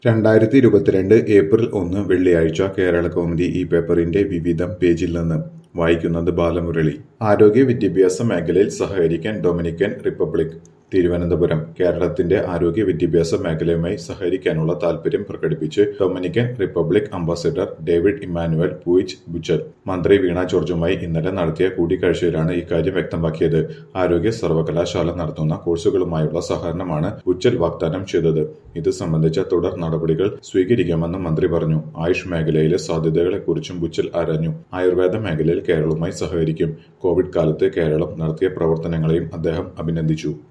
രണ്ടായിരത്തി ഇരുപത്തിരണ്ട് ഏപ്രിൽ ഒന്ന് വെള്ളിയാഴ്ച കേരള കൗമുദി ഈ പേപ്പറിന്റെ വിവിധം പേജിൽ നിന്ന് വായിക്കുന്നത് ബാലമുരളി ആരോഗ്യ വിദ്യാഭ്യാസ മേഖലയിൽ സഹകരിക്കാൻ ഡൊമിനിക്കൻ റിപ്പബ്ലിക് തിരുവനന്തപുരം കേരളത്തിന്റെ ആരോഗ്യ വിദ്യാഭ്യാസ മേഖലയുമായി സഹകരിക്കാനുള്ള താൽപര്യം പ്രകടിപ്പിച്ച് Dominican Republic ambassador David Emmanuel Puig Bucher മന്ത്രി വീണ ജോർജുമായി ഇന്നലെ നടത്തിയ കൂടിക്കാഴ്ചയിലാണ് ഇക്കാര്യം വ്യക്തമാക്കിയത് ആരോഗ്യ സർവകലാശാല നടത്തുന്ന കോഴ്സുകളുമായുള്ള സഹകരണമാണ് ബുച്ചൽ വാഗ്ദാനം ചെയ്തത് ഇത് സംബന്ധിച്ച തുടർ നടപടികൾ സ്വീകരിക്കാമെന്ന് മന്ത്രി പറഞ്ഞു ആയുഷ് മേഖലയിലെ സാധ്യതകളെക്കുറിച്ചും ബുച്ചൽ ആരാഞ്ഞു ആയുർവേദ മേഖലയിൽ കേരളവുമായി സഹകരിക്കും കോവിഡ് കാലത്ത് കേരളം നടത്തിയ പ്രവർത്തനങ്ങളെയും അദ്ദേഹം അഭിനന്ദിച്ചു